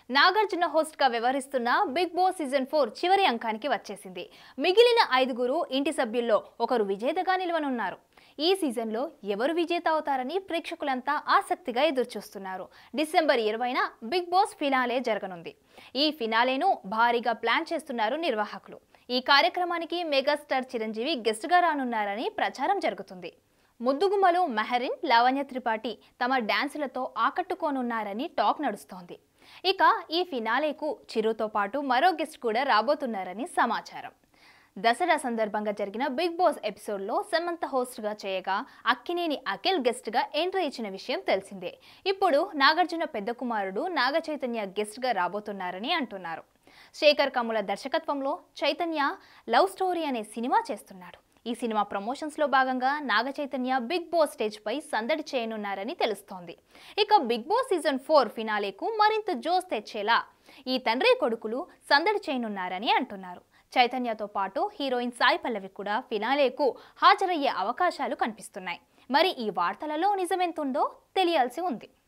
నాగార్జున హోస్ట్గా వ్యవహరిస్తున్న big Boss season four చివరి అంకానికి వచ్చేసింది మిగిలిన ఐదుగురు ఇంటి సభ్యుల్లో ఒకరు విజేతగా నిలవనున్నారు ఈ సీజన్లో ఎవరు విజేత అవుతారని ప్రేక్షకులంతా ఆసక్తిగా ఎదురుచూస్తున్నారు డిసెంబర్ ఇరవైన బిగ్ బాస్ ఫినాలే జరగనుంది ఈ ఫినాలేను భారీగా ప్లాన్ చేస్తున్నారు నిర్వాహకులు ఈ కార్యక్రమానికి మెగాస్టార్ చిరంజీవి గెస్ట్గా రానున్నారని ప్రచారం జరుగుతుంది ముద్దుగుమ్మలు మెహరిన్ లావణ్య త్రిపాఠి తమ డ్యాన్సులతో ఆకట్టుకోనున్నారని టాక్ నడుస్తోంది ఇక ఈ ఫినాలేకు చిరుతో పాటు మరో గెస్ట్ కూడా రాబోతున్నారని సమాచారం దసరా సందర్భంగా జరిగిన బిగ్ బాస్ ఎపిసోడ్లో సమంత హోస్ట్గా చేయగా అక్కినేని అఖిల్ గెస్ట్గా ఎంట్రీ ఇచ్చిన విషయం తెలిసిందే ఇప్పుడు నాగార్జున పెద్ద కుమారుడు నాగ చైతన్య గెస్ట్గా రాబోతున్నారని అంటున్నారు శేఖర్ కమ్ముల దర్శకత్వంలో చైతన్య లవ్ స్టోరీ అనే సినిమా చేస్తున్నాడు ఈ సినిమా ప్రమోషన్స్లో భాగంగా నాగ చైతన్య బిగ్ బాస్ స్టేజ్పై సందడి చేయనున్నారని తెలుస్తోంది ఇక బిగ్ బాస్ సీజన్ ఫోర్ ఫినాలేకు మరింత జోస్ తెచ్చేలా ఈ తండ్రి కొడుకులు సందడి చేయనున్నారని అంటున్నారు చైతన్యతో పాటు హీరోయిన్ సాయి పల్లవి కూడా ఫినాలేకు హాజరయ్యే అవకాశాలు కనిపిస్తున్నాయి మరి ఈ వార్తలలో నిజమెంతుందో తెలియాల్సి ఉంది